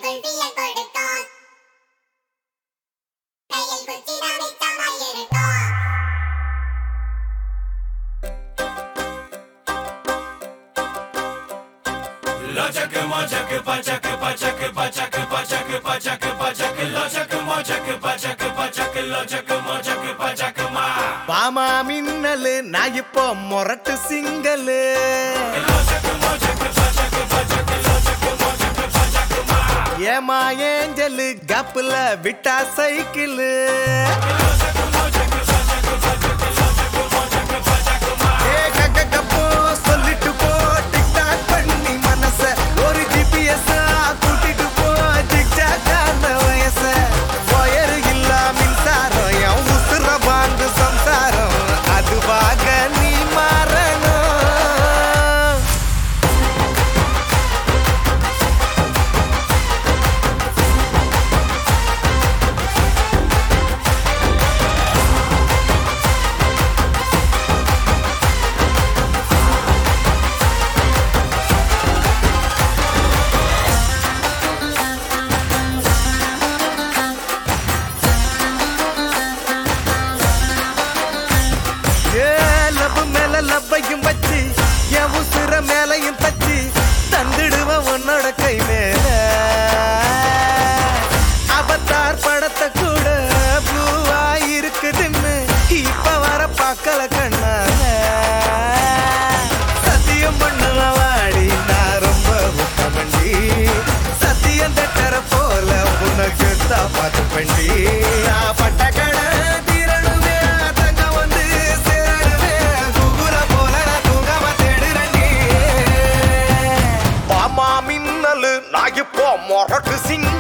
கைக்குள் தீயல் கொடுத்தோம் கையில் குச்சி நமித்தமாய் இருட்டோம் Locak mocak pacak pacak pacak pacak pacak pacak locak mocak pacak pacak locak mocak pacak ma Bama மின்னலு நான் இப்போ மொரட்டு single locak mocak pacak pacak locak mocak pacak ma ஏமா angel கப்புல விட்டா சைக்கிளு ஏ கக்க கப்போ சொல்லிட்டு போ டிக்டாக் பண்ணி மனச ஒரு ஜிபிஎஸ் கூட்டிட்டு போ ஜிக்ஜாக்கான வயச ஒயர் இல்ல மின்சாரம் என் உசுர பாண்டு சம்சாரம் அதுவாக நீ மாறணும் ஏ லவ் மேல லவ்வையும் வச்சு என் உசுர மேலையும் தச்சு தந்துடுவேன் உன்னோட கை மேல அவதார் படத்தை கூட ப்ளூவா இருக்குதுன்னு இப்ப வர பார்க்கல கண்ணால சத்தியம் பண்ணுவ வாடி நான் ரொம்ப உத்தமண்டி சத்தியம் தட்டற போல உனக்கு தான் பார்த்து பண்ணி நான் பட்ட கடை தீரணுமே தங்க வந்து சேரணுமே குகுல போல நான் தூங்காம தேடுறேன்டி பாமா மின்னலு நான் இப்போ மொரட்டு சிங்க